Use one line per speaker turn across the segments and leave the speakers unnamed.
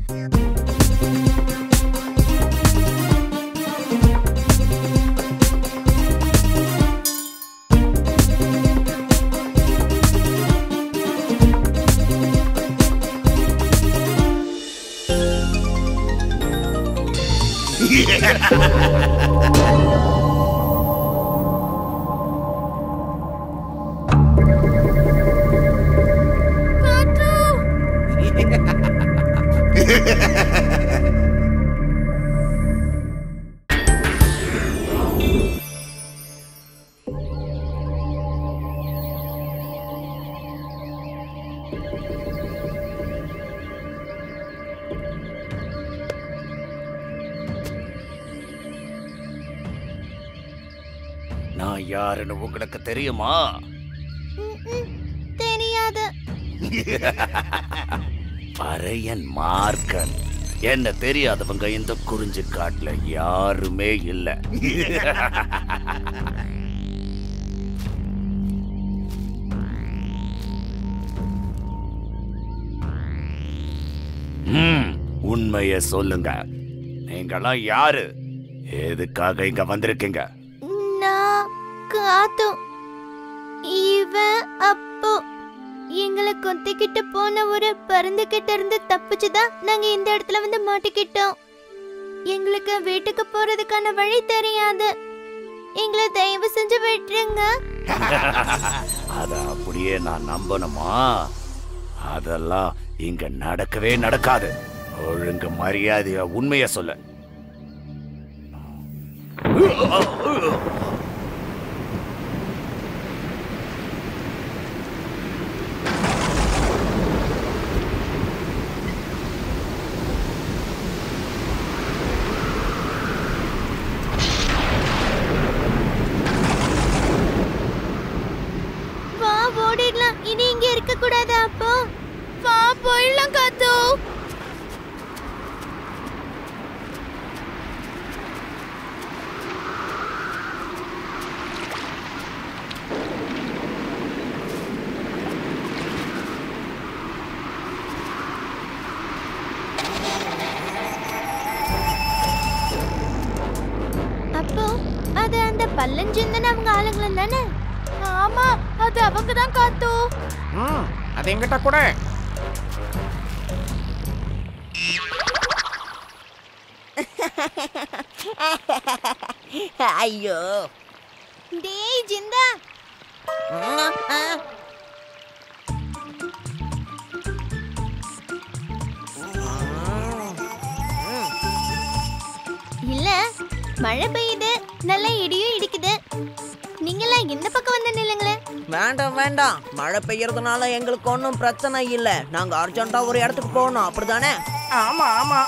நான் யாருன்னு உங்களுக்கு தெரியுமா
தெரியாது
பறையன் மார்க்கன் என்ன தெரியாதவங்க இந்த குறிஞ்சி காட்டுல யாருமே இல்ல ம், உண்மைய சொல்லுங்க நீங்களாம் யாரு எதுக்காக இங்க வந்திருக்கீங்க
நான் காத்து இவன் அப்போ எங்களை கொத்திக்கிட்டு போன ஒரு பருந்து கிட்ட இருந்து தப்பிச்சுதான் நாங்க இந்த இடத்துல வந்து மாட்டிக்கிட்டோம் எங்களுக்கு வீட்டுக்கு போறதுக்கான வழி தெரியாது எங்களை தயவு செஞ்சு விட்டுருங்க
அத அப்படியே நான் நம்பணுமா அதெல்லாம் இங்க நடக்கவே நடக்காது ஒழுங்கு மரியாதையா உண்மைய சொல்ல
வா ஓடிடலாம் இனி இங்க இருக்க கூடாது அப்போ வா போயிடலாம் காத்து அப்போ அது அந்த பல்லஞ்சிந்தன் அவங்க ஆளுங்களும் தானே ஆமா அது அவங்க தான் காத்து
ம் அது எங்கிட்ட கூட
ஐயோ
டேய் ஜிந்தா
ம், ஆ.
இல்ல மழை பெய்யுது நல்ல இடியும் இடிக்குது நீங்களாம் இந்த பக்கம் வந்து நில்லுங்களேன்
வேண்டாம் வேண்டாம் மழை பெய்யறதுனால எங்களுக்கு ஒன்றும் பிரச்சனை இல்லை நாங்க அர்ஜென்ட்டா ஒரு இடத்துக்கு போகணும் அப்படிதானே
ஆமா ஆமா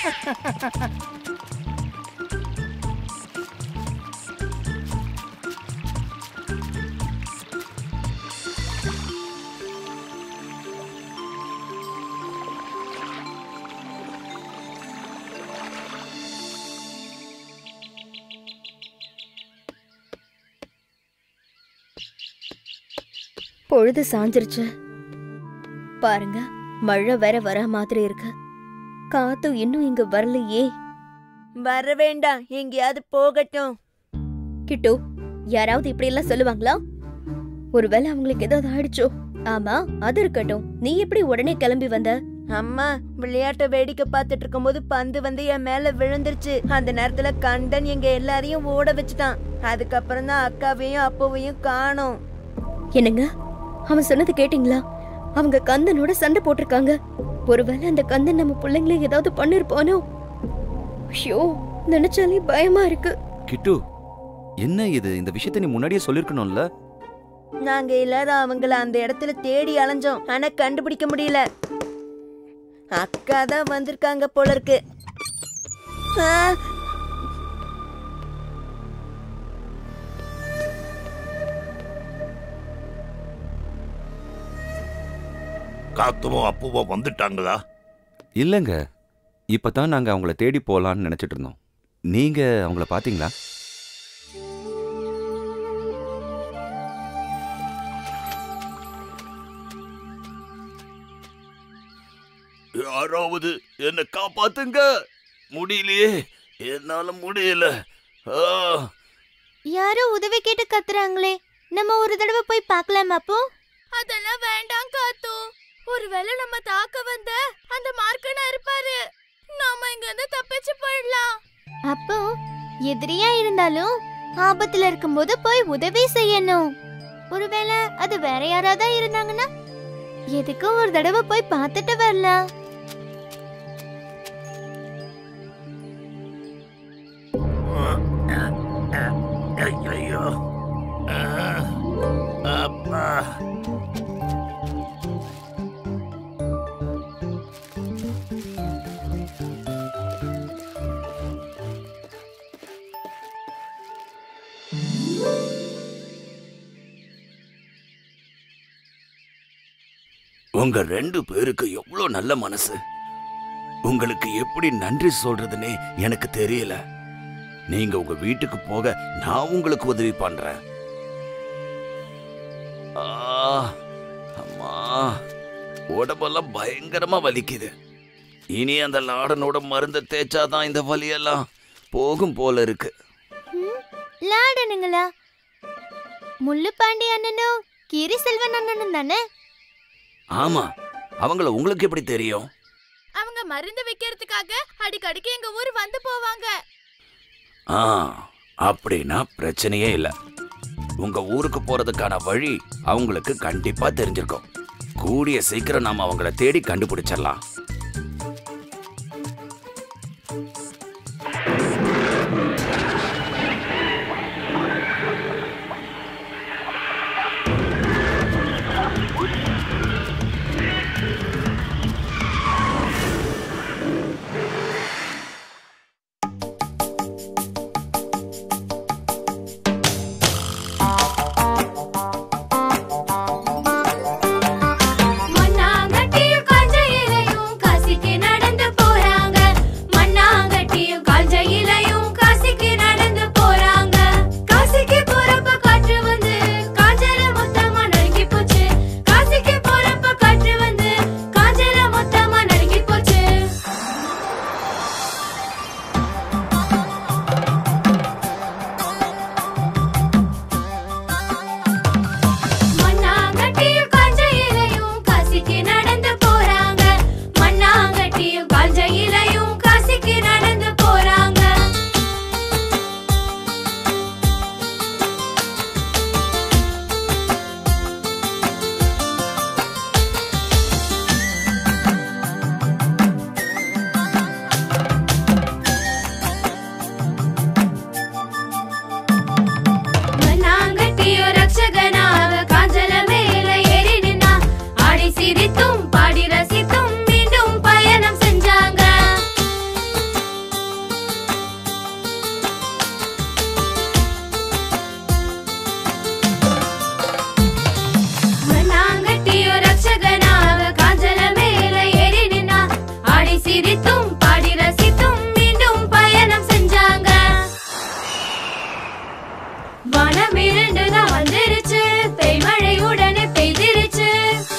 பொழுது சாஞ்சிருச்சு பாருங்க மழை வேற வர மாதிரி இருக்கு காத்து இன்னும் இங்க வரலையே
வர வேண்டாம் எங்கேயாவது போகட்டும்
கிட்டு யாராவது இப்படி எல்லாம் சொல்லுவாங்களா ஒருவேளை அவங்களுக்கு ஏதாவது ஆயிடுச்சோ ஆமா அது இருக்கட்டும் நீ எப்படி உடனே கிளம்பி வந்த
அம்மா விளையாட்டை வேடிக்கை பார்த்துட்டு இருக்கும்போது பந்து வந்து என் மேல விழுந்துருச்சு அந்த நேரத்துல கண்டன் எங்க எல்லாரையும் ஓட வச்சுட்டான் அதுக்கப்புறம் தான் அக்காவையும் அப்பாவையும் காணோம்
என்னங்க அவன் சொன்னது கேட்டிங்களா அவங்க கந்தனோட சண்டை போட்டிருக்காங்க ஒருவேளை அந்த கந்தன் நம்ம பிள்ளைங்களை ஏதாவது பண்ணிருப்பானோ ஐயோ நினைச்சாலே பயமா இருக்கு
கிட்டு என்ன இது இந்த விஷயத்தை நீ முன்னாடியே சொல்லிருக்கணும்ல
நாங்க எல்லாரும் அவங்கள அந்த இடத்துல தேடி அலைஞ்சோம் ஆனா கண்டுபிடிக்க முடியல அக்கா தான் வந்திருக்காங்க போல இருக்கு ஆ,
காத்துவும் அப்புவும் வந்துட்டாங்களா
இல்லைங்க இப்பதான் நாங்க அவங்கள தேடி போலான்னு நினைச்சிட்டு இருந்தோம் நீங்க அவங்கள பாத்தீங்களா
யாராவது என்ன காப்பாத்துங்க முடியலையே என்னால முடியல ஆ,
யாரோ உதவி கேட்டு கத்துறாங்களே நம்ம ஒரு தடவை போய் பார்க்கலாம் அப்போ
அதெல்லாம் வேண்டாம் காத்து ஒருவேளை நம்ம தாக்க வந்த அந்த மார்க்கனா இருப்பாரு நாம இங்க இருந்து தப்பிச்சு போயிடலாம்
அப்போ எதிரியா இருந்தாலும் ஆபத்துல இருக்கும்போது போய் உதவி செய்யணும் ஒருவேளை அது வேற யாராவது இருந்தாங்கன்னா எதுக்கும் ஒரு தடவை போய் பார்த்துட்டு வரலாம்
ஐயையோ. ஆ, அப்பா உங்க ரெண்டு பேருக்கு எவ்வளவு நல்ல மனசு உங்களுக்கு எப்படி நன்றி சொல்றதுன்னே எனக்கு தெரியல நீங்க உங்க வீட்டுக்கு போக நான் உங்களுக்கு உதவி பண்றேன் ஆ, அம்மா உடம்பெல்லாம் பயங்கரமா வலிக்குது இனி அந்த லாடனோட மருந்தை தேய்ச்சாதான் இந்த வலியெல்லாம் போகும் போல இருக்கு
ம், லாடனுங்களா முள்ளுப்பாண்டி அண்ணனும் கிரி செல்வன் அண்ணனும் தானே
ஆமா அவங்கள உங்களுக்கு எப்படி தெரியும்
அவங்க மருந்து வைக்கிறதுக்காக அடிக்கடிக்கு எங்க ஊர் வந்து போவாங்க
ஆ அப்படின்னா பிரச்சனையே இல்ல உங்க ஊருக்கு போறதுக்கான வழி அவங்களுக்கு கண்டிப்பா தெரிஞ்சிருக்கும் கூடிய சீக்கிரம் நாம அவங்கள தேடி கண்டுபிடிச்சிடலாம்
மண்ணாங்கட்டியும் காஞ்ச இலையும் காசிக்கு நடந்து போறாங்க மண்ணாங்கட்டியும் காஞ்ச இலையும் காசிக்கு நடந்து போறாங்க காசிக்கு போறப்ப காற்று வந்து காஞ்சல மொத்தமா நறுக்கி போச்சு காசிக்கு போறப்ப காற்று வந்து காஞ்சல மொத்தமா நறுக்கி போச்சு மண்ணாங்கட்டியும் காஞ்ச இலையும் காசிக்கு நடந்து போறாங்க மண்ணாங்கட்டியும் காஞ்ச இலையும் காசிக்கு நடந்து போறாங்க மண்ணாங்கட்டியோ ரட்சகனாக காஞ்சல மேல ஏறி நின்னா ஆடி சிரித்தும் பாடி ரசித்தும் மீண்டும் பயணம் செஞ்சாங்க மண்ணாங்கட்டியோ ரட்சகனாக காஞ்சல மேல ஏறி நின்னா ஆடி சிரித்தும் பாடி ரசித்தும் மீண்டும் பயணம் செஞ்சாங்க வானம் இருண்டுதான் வந்துருச்சு பெய்மழை உடனே பெய்திருச்சு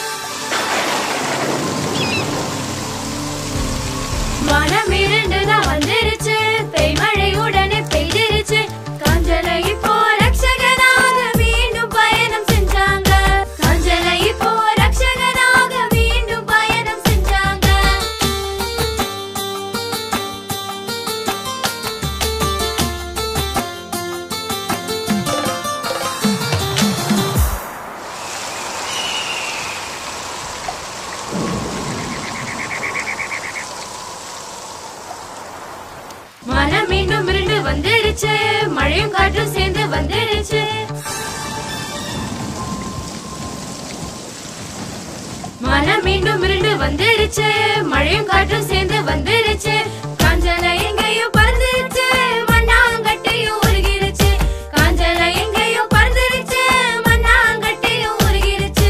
வானம் இருண்டுதான் வந்துருச்சு பெய்மழை உடனே பெய்திருச்சு காஞ்சலை இப்போ ரட்சகனாக மீண்டும் பயணம் செஞ்சாங்க காஞ்சலை இப்போ ரட்சகனாக மீண்டும் பயணம் செஞ்சாங்க மனம் மீண்டும் இருண்டு வந்துருச்சு மழையும் காற்றும் சேர்ந்து வந்துருச்சு மனம் மீண்டும் இருண்டு வந்துருச்சு மழையும் காற்றும் சேர்ந்து வந்துருச்சு காஞ்சல எங்கேயோ பறந்துருச்சு மண்ணாங்கட்டையும் உருகிருச்சு காஞ்சல எங்கேயோ பறந்துருச்சு மண்ணாங்கட்டையும் உருகிருச்சு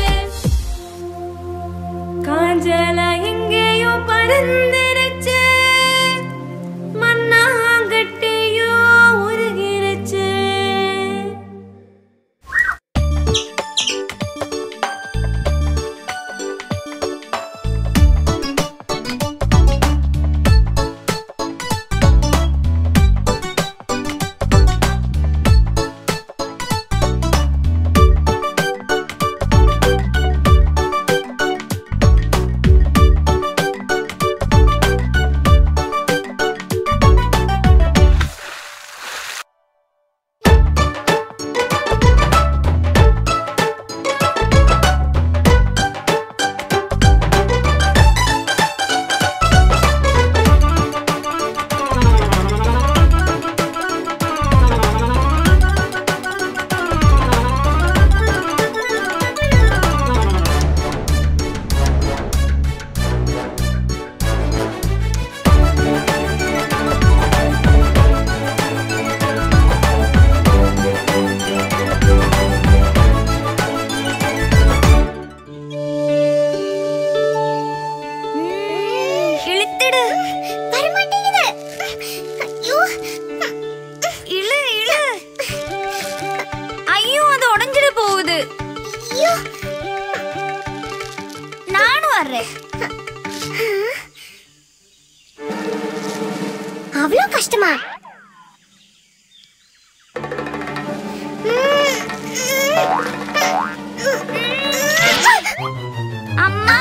காஞ்சல எங்கேயோ பறந்துருச்சு மண்ணாங்கட்டையோ உருகிருச்சு
அவ்வளோ கஷ்டமா அம்மா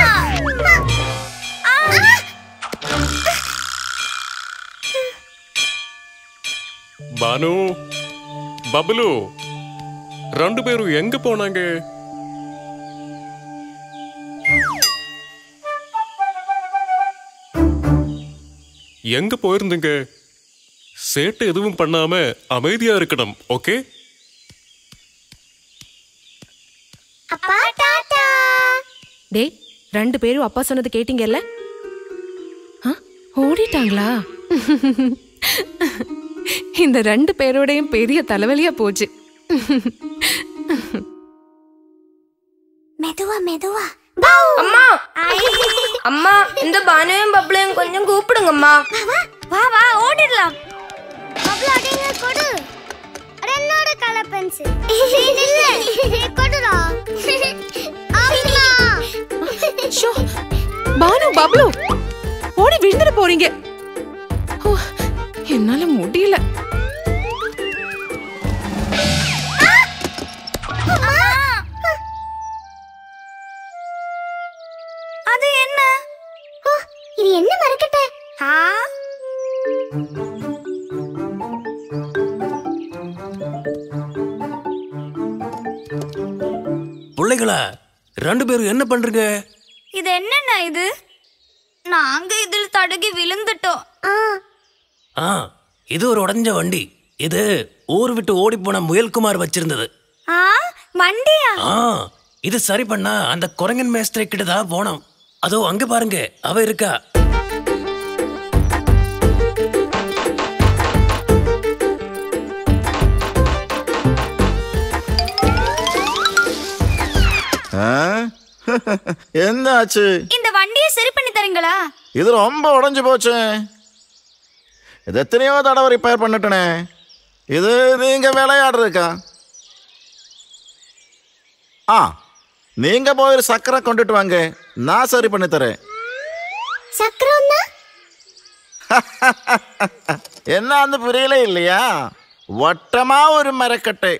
பானு பபுலு ரெண்டு பேரும் எங்க போனாங்க எங்க போயிருந்தீங்க சேட்டு எதுவும் பண்ணாம அமைதியா இருக்கணும் ஓகே
அப்பா டாடா
டேய் ரெண்டு பேரும் அப்பா சொன்னது கேட்டீங்கல்ல ஆ, ஓடிட்டாங்களா இந்த ரெண்டு பேரோடையும் பெரிய தலைவலியா போச்சு
மெதுவா மெதுவா
அம்மா அம்மா இந்த பானுவையும் பப்ளையும் கொஞ்சம் கூப்பிடுங்கம்மா
வா வா ஓடிடலாம் அவ்வளோ அடைங்க கொடு அட, என்னோட கலர் பென்சில் கொடுடா அம்மா
ஷோ பானு பப்ளு ஓடி விழுந்துட போறீங்க ஓ, என்னால முடியல
அது என்ன ஓ, இது என்ன மரக்கட்டை ஆ
பிள்ளைகளா ரெண்டு பேரும் என்ன பண்றீங்க
இது என்னண்ணா இது நாங்க இதில் தடுக்கி விழுந்துட்டோம்
ஆ இது ஒரு உடஞ்ச வண்டி இது ஊர் விட்டு ஓடி போன முயல்குமார் வச்சிருந்தது
ஆ வண்டியா
ஆ இது சரி பண்ணா அந்த குரங்கன் மேஸ்திரி கிட்ட தான் போனோம் அதோ அங்க பாருங்க அவ இருக்கா
ஆ? என்ன ஆச்சு
இந்த வண்டியை சரி பண்ணி தரீங்களா
இது ரொம்ப உடஞ்சு போச்சு இது எத்தனையோ தடவை ரிப்பேர் பண்ணிட்டனே இது நீங்க விளையாடுறதுக்கா ஆ நீங்க போய் ஒரு சக்கரை கொண்டுட்டு வாங்க நான் சரி பண்ணி தரேன்
சக்கரம்னா
என்ன அந்த புரியல இல்லையா வட்டமா ஒரு மரக்கட்டை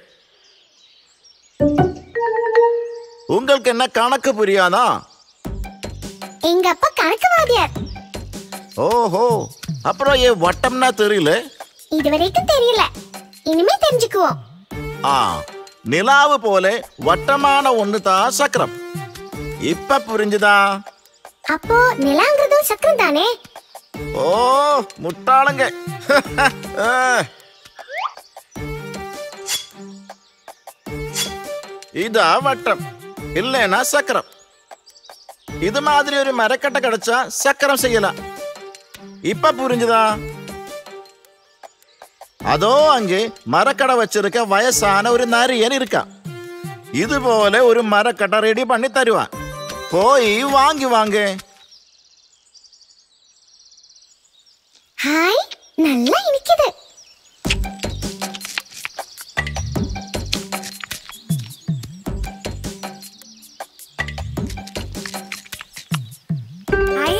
உங்களுக்கு என்ன கணக்கு புரியாதா
எங்க அப்பா கணக்கு வாத்தியார்
ஓஹோ அப்புறம் ஏன் வட்டம்னா தெரியல
இது வரைக்கும் தெரியல இனிமே தெரிஞ்சுக்குவோம்
ஆ நிலாவு போல வட்டமான ஒன்று தான் சக்கரம் இப்ப புரிஞ்சுதா
அப்போ நிலாங்கிறதும் சக்கரம் தானே
ஓ முட்டாளுங்க ஆ. இதா வட்டம் இல்லைன்னா சக்கரம் இது மாதிரி ஒரு மரக்கட்டை கிடைச்சா சக்கரம் செய்யலாம் இப்ப புரிஞ்சுதா அதோ அங்கே மரக்கடை வச்சிருக்க வயசான ஒரு நரியன் இருக்கா இது போல ஒரு மரக்கட்டை ரெடி பண்ணி தருவான் போய் வாங்கி வாங்க
ஹாய் நல்லா இனிக்குது
ஐ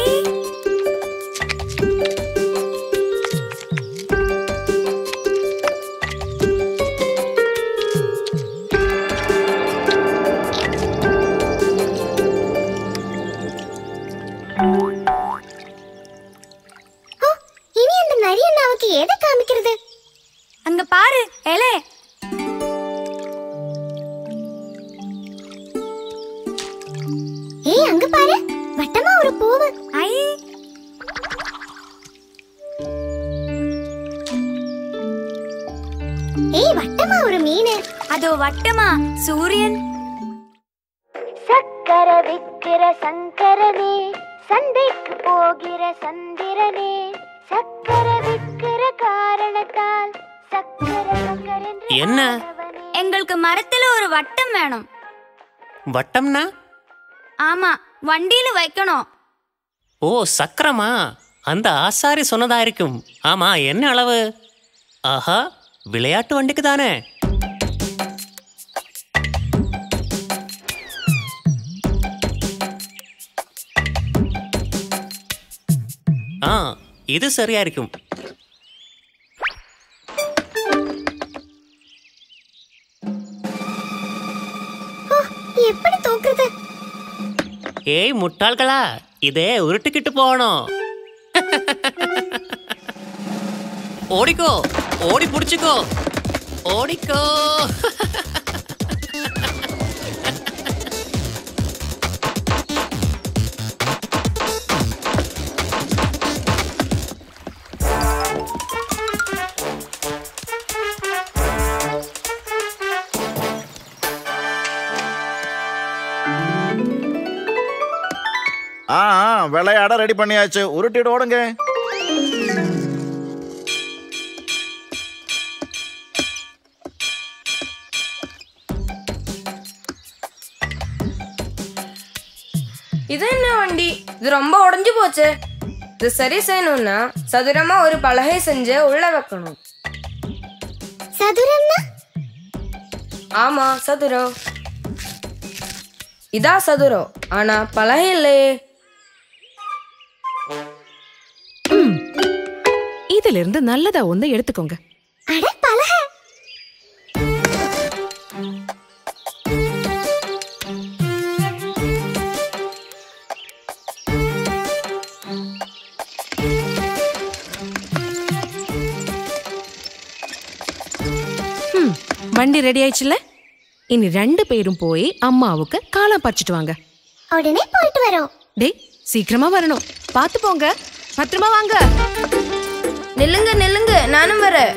ஓ இனி அந்த நரியன் நமக்கு எதை காமிக்கிறது
அங்க பாரு எலே
ஏய் அங்க பாரு வட்டமா ஒரு பூவு
ஐ
ஏய் வட்டமா ஒரு மீன்
அதோ வட்டமா சூரியன்
சக்கர விக்கிற சங்கரனே சந்தைக்கு போகிற சந்திரனே சக்கர விக்கிற காரணத்தால் சக்கர சக்கரென்று
என்ன
எங்களுக்கு மரத்துல ஒரு வட்டம் வேணும்
வட்டம்னா
ஆமா வண்டியில வைக்கணும்
ஓ சக்கரமா அந்த ஆசாரி சொன்னதா இருக்கும் ஆமா என்ன அளவு ஆஹா விளையாட்டு வண்டிக்கு தானே ஆ இது சரியா இருக்கும் ஏய் முட்டாள்களா இதே உருட்டுக்கிட்டு போகணும் ஓடிக்கோ ஓடி புடிச்சுக்கோ ஓடிக்கோ
ஆ ஆ, விளையாட ரெடி பண்ணியாச்சு உருட்டிட்டு ஓடுங்க
இது என்ன வண்டி இது ரொம்ப உடைஞ்சு போச்சு இது சரி செய்யணும்னா சதுரமா ஒரு பலகை செஞ்சு உள்ள வைக்கணும்
சதுரம்னா
ஆமா சதுரம் இதா சதுரம் ஆனா பலகை இல்லையே
இதுல இருந்து நல்லதா ஒண்ணு எடுத்துக்கோங்க
அட பலக
ம், வண்டி ரெடி ஆயிடுச்சுல இனி ரெண்டு பேரும் போய் அம்மாவுக்கு காலம் பறிச்சிட்டு வாங்க
உடனே போயிட்டு வரோம்
டேய் சீக்கிரமா வரணும் பார்த்து போங்க பத்திரமா வாங்க
நில்லுங்க நில்லுங்க நானும் வரேன்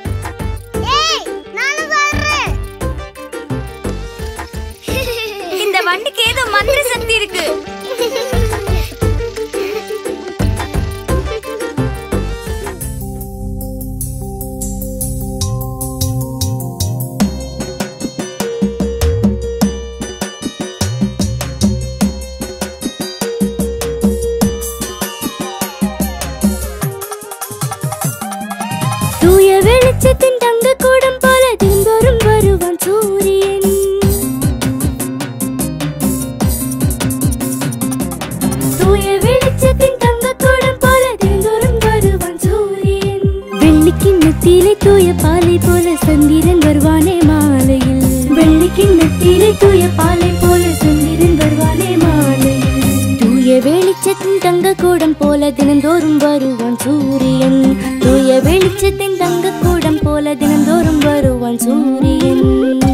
இந்த வண்டிக்கு ஏதோ மந்திர சக்தி இருக்கு
தூய வெளிச்சத்தின் தங்க கூடம் போல தினந்தோறும் வருவான் சூரியன் தூய வெளிச்சத்தின் தங்க கூடம் போல தினந்தோறும் வருவான் சூரியன் வெள்ளிக்கு நெத்தியிலே தூய பாலை போல சந்திரன் வருவானே மாலையில் வெள்ளிக்கு நெத்தியிலே தூய பாலை போல சந்திரன் வருவானே மாலையில் தூய வெளிச்சத்தின் தங்க கூடம் போல தினந்தோறும் வருவான் சூரியன் தூய வெளிச்சத்தின் தங்க கூடம் போல தினந்தோறும் வருவான் சூரியன்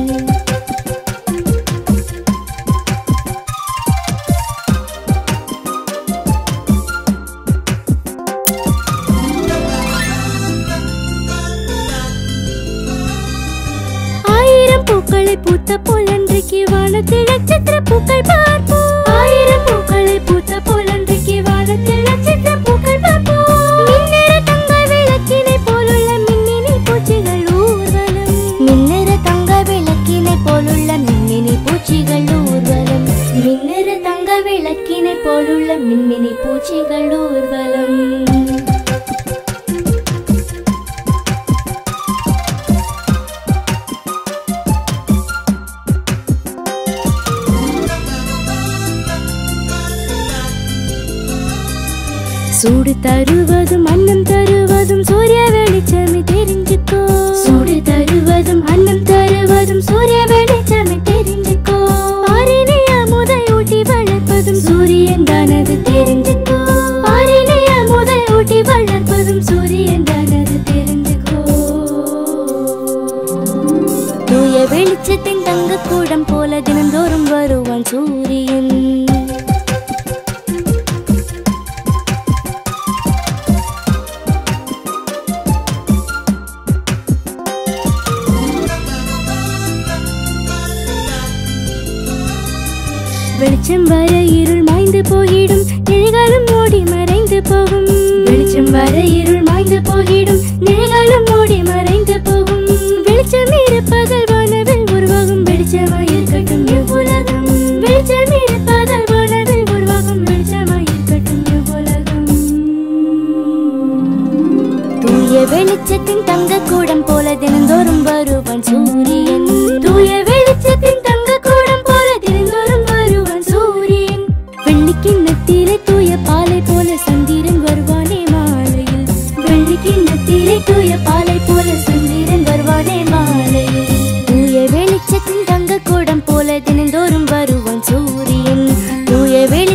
ஆயிரம் பூக்களை பூத்த போல் அன்றைக்கு வானத்தில் நட்சத்திர பூக்கள் பார்ப்போம் ஆயிரம் பூக்களை பூத்த போல் அன்றைக்கு வானத்தில் நட்சத்திர பூக்கள் பார்ப்போம் மின்னிற தங்க விளக்கினை போலுள்ள மின்னினி பூச்சிகள் ஊர்வலம் மின்னிற தங்க விளக்கினை போலுள்ள மின்மினி பூச்சிகள் ஊர்வலம் மின்னிற தங்க விளக்கினை போலுள்ள மின்மினி பூச்சிகள் ஊர்வலம் சூடு தருவதும் அன்னம் தருவதும் சூரிய வெளிச்சமே தெரிஞ்சுக்கோ சூடு தருவதும் அன்னம் தருவதும் சூரிய வெளிச்சமே தெரிஞ்சுக்கோ பாரினை அமுதை ஊட்டி வளர்ப்பதும் சூரியன் தானது தெரிஞ்சுக்கோ பாரினை அமுதை ஊட்டி வளர்ப்பதும் சூரியன் தானது தெரிஞ்சுக்கோ தூய வெளிச்சத்தின் தங்க கூடம் போல தினந்தோறும் வருவான் சூரியன் வெளிச்சம் வர இருள் மாய்ந்து போகிடும் நிழல்களும் ஓடி மறைந்து போகும் வெளிச்சம் வர இருள் மாய்ந்து போகிடும் நிழல்களும் ஓடி மறைந்து போகும் வெளிச்சம் இருப்பதால் வானவில் உருவாகும் வெளிச்சமாய் இருக்கட்டும் இவ்வுலகம் வெளிச்சம் இருப்பதால் வானவில் உருவாகும் வெளிச்சமாய் இருக்கட்டும் இவ்வுலகம் தூய வெளிச்சத்தின் தங்க கூடம் போல தினந்தோறும் வருவான் சூரியன் தூய வெளிச்சத்தின் தங்க கூடம் போல தினந்தோறும் வருவான் சூரியன் வெள்ளிக்கு நத்திலே தூய பாலை போல சந்திரன் வருவானே மாலையில் வெள்ளிக்கு நத்திலே தூய பாலை போல சந்திரன் வருவானே மாலையில் தூய வெளிச்சத்தின் தங்க கூடம் போல தினந்தோறும் வருவான் சூரியன் தூய வெளி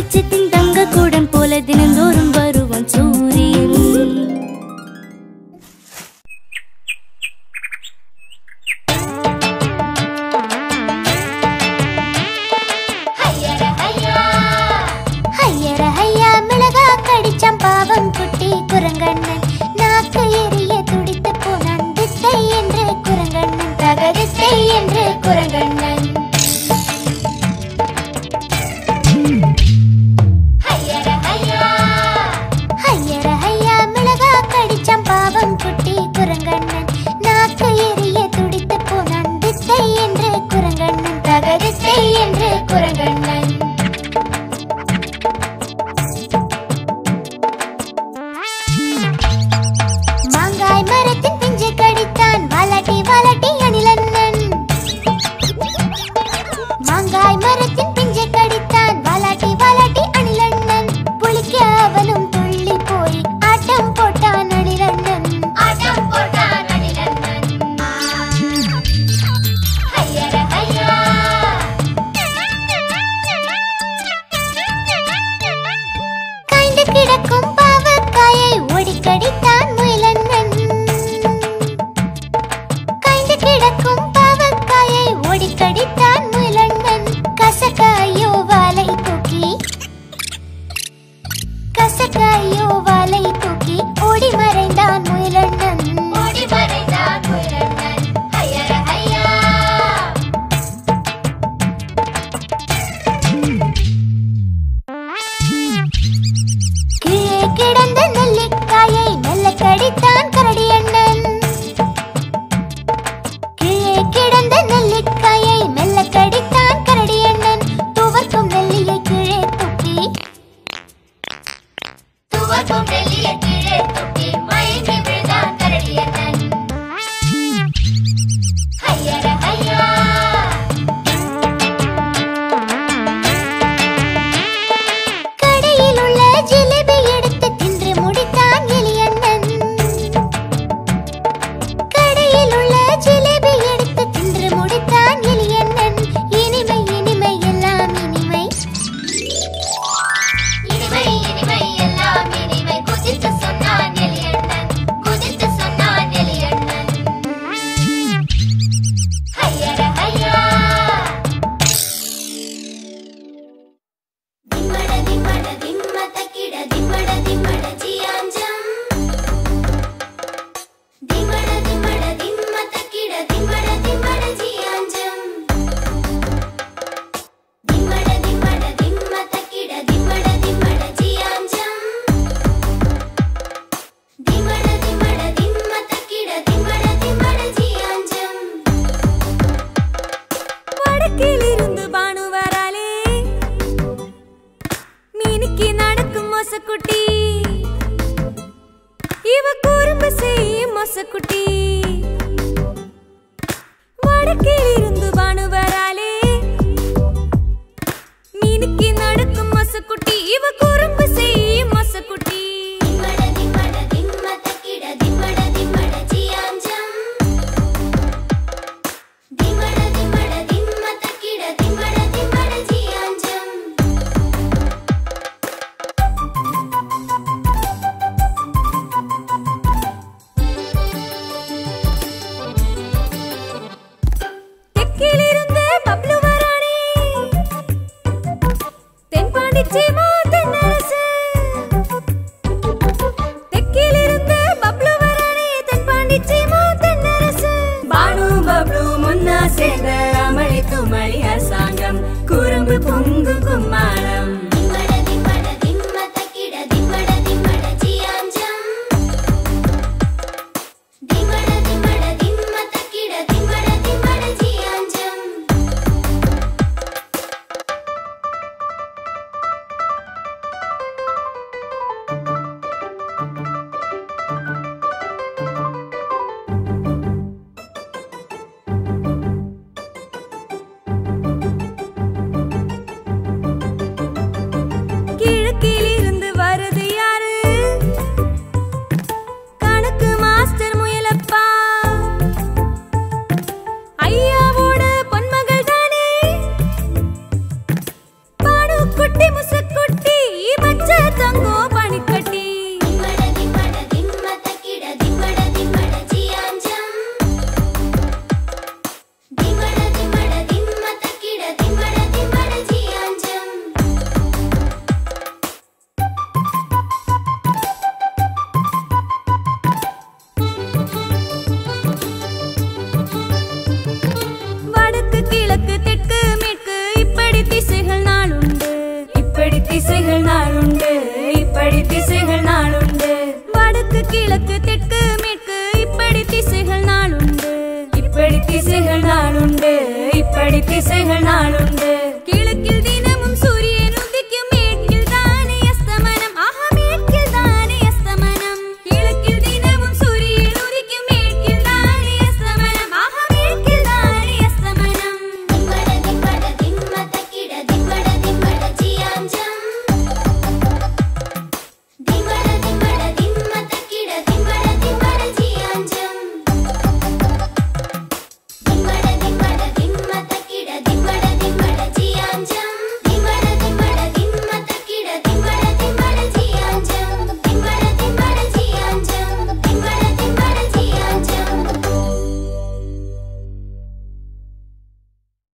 குரங்கண்ணன் நாக்கு எரிய துடித்து போனான் தித்தை என்று குரங்கண்ணன் தகதித்தை என்று குரங்கண்ணன் ஹையர ஹையா ஹையர ஹையா மிளகா கடிச்சான் பாவம் குட்டி குரங்கண்ணன் நாக்கு எரிய துடித்து போனான் தித்தை என்று குரங்கண்ணன் தகதித்தை என்று குரங்கண்ணன் மாங்காய் மரத்தின் பிஞ்சை கடித்தான் வாலாட்டி வாலாட்டி அணிலண்ணன் மாங்காய் மரத்தின் பிஞ்சை கடித்தான் வாலாட்டி வாலாட்டி அணிலண்ணன் புளிக்க அவனும் துள்ளி போய் ஆட்டம் போட்டான் அணிலண்ணன் ஆட்டம் போட்டான் அணிலண்ணன் ஹையர ஹையா காய்ந்து கிடக்கும் பாவக்காயை ஓடிக்கடித்தான் முயலண்ணன் காய்ந்து கிடக்கும் பாவக்காயை ஓடிக்கடித்தான் முயலண்ணன் கசக்காயோ வாலை தூக்கி கசக்காயோ வாலை தூக்கி ஓடி மறைந்தான் முயலண்ணன் ஓடி மறைந்தான் முயலண்ணன் ஹையர ஹையா கீழே கிடந்த நெல்லிக்காயை மெல்ல கடித்தான் கரடி அண்ணன் கீழே கிடந்த நெல்லிக்காயை மெல்ல கடித்தான் கரடி அண்ணன் துவர்க்கும் நெல்லியை கீழே துப்பி துவர்க்கும் நெல்லியை கீழே துப்பி மயங்கி விழுந்தான் கரடி அண்ணன் ஹையர ஹையா கடையில் உள்ள ஜிலேபி எடுத்து தின்று முடித்தான் எலியண்ணன் கடையில் உள்ள ஜிலேபி எடுத்து தின்று முடித்தான் எலியண்ணன் இனிமை இனிமை எல்லாம் இனிமை இனிமை இனிமை எல்லாம் இனிமை குதித்து சொன்னான் எலியண்ணன் குதித்து சொன்னான் எலியண்ணன் ஹையர ஹையா திம்மட திம்மட திம்ம தக்கிட திம்மட திம்மட ஜியாஞ்சம் திம்மட திம்மட திம்ம தக்கிட திம்மட திம்மட ஜியாஞ்சம் திம்மட திம்மட திம்ம தக்கிட திம்மட திம்மட ஜியாஞ்சம் திம்மட திம்மட திம்ம தக்கிட திம்மட திம்மட ஜியாஞ்சம்
வடக்கிலிருந்து பானு வராலே மீனுக்கு நடக்கும் மொசக்குட்டி இவ குறும்பு செய்யும் மொசக்குட்டி வடக்கிலிருந்து பானு வராலே மீனுக்கு நடக்கும் மொசக்குட்டி இவ குறும்பு செய்யும் மொசக்குட்டி
திம்மட திம்மட திம்ம தக்கிட திம்மட திம்மட ஜியாஞ்சம் திம்மட திம்மட திம்ம தக்கிட திம்மட திம்மட ஜியாஞ்சம்
தெற்கிலிருந்து கிழக்கு தெற்கு மேற்கு இப்படி திசைகள் நாளுண்டு இப்படி திசைகள் நாளுண்டு இப்படி திசைகள் நாளுண்டு